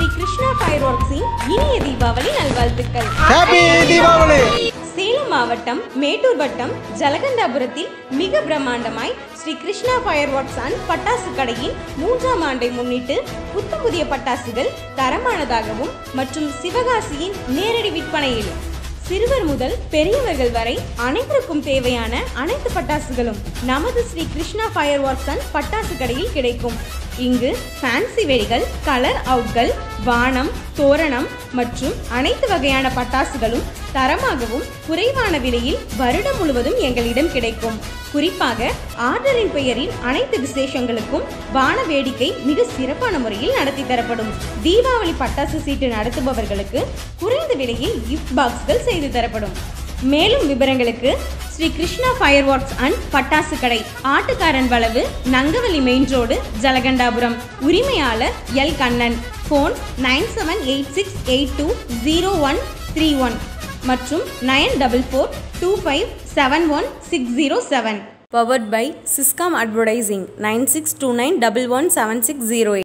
Krishna fire ஒர்க்ஸின் இனிய தீபாவளி நல்வாழ்த்துக்கள் happy Deepavali Salem மாவட்டம் மேட்டூர் வட்டம் ஜலகண்டாபுரத்தில் மிக பிரம்மாண்டமாய் Sri Krishna fireworks and பட்டாசு கடையின் மூன்றாம் ஆண்டை முன்னிட்டு புத்தம் புதிய பட்டாசுகள் தரமானதாகவும் மற்றும் சிவகாசியின் நேரடி விற்பனையில் சிறுவர் முதல் பெரியவர்கள் வரை அனைவருக்கும் தேவையான அனைத்து பட்டாசுகளும் நமது Sri Krishna fireworks and பட்டாசு கடையில் கிடைக்கும் இங்கு ஃபேன்சி வெடிகள் கலர் அவுட்கள் வானம் தோரணம் மற்றும் அனைத்து வகையான பட்டாசுகளும் தரமாகவும் குறைவான விலையில் வருடம் முழுவதும் எங்களிடம் கிடைக்கும் குறிப்பாக ஆர்டரின் பெயரில் அனைத்து விசேஷங்களுக்கும் வான வேடிக்கை மிக சிறப்பான முறையில் நடத்தி தரப்படும் தீபாவளி பட்டாசு சீட்டு நடத்துபவர்களுக்கு குறைந்த விலையில் கிஃப்ட் பாக்ஸ்கள் செய்து தரப்படும் மேலும் விவரங்களுக்கு Sri Krishna fireworks and பட்டாசு கடை ஆட்டுக்காரன் வளவு நங்கவலி மெயின் ரோடு ஜலகண்டாபுரம் உரிமையாளர் L Kannan phone nine seven eight six eight two zero one three one மற்றும் nine double four two five seven one six zero seven powered by Siscom advertising nine six two nine double one seven six zero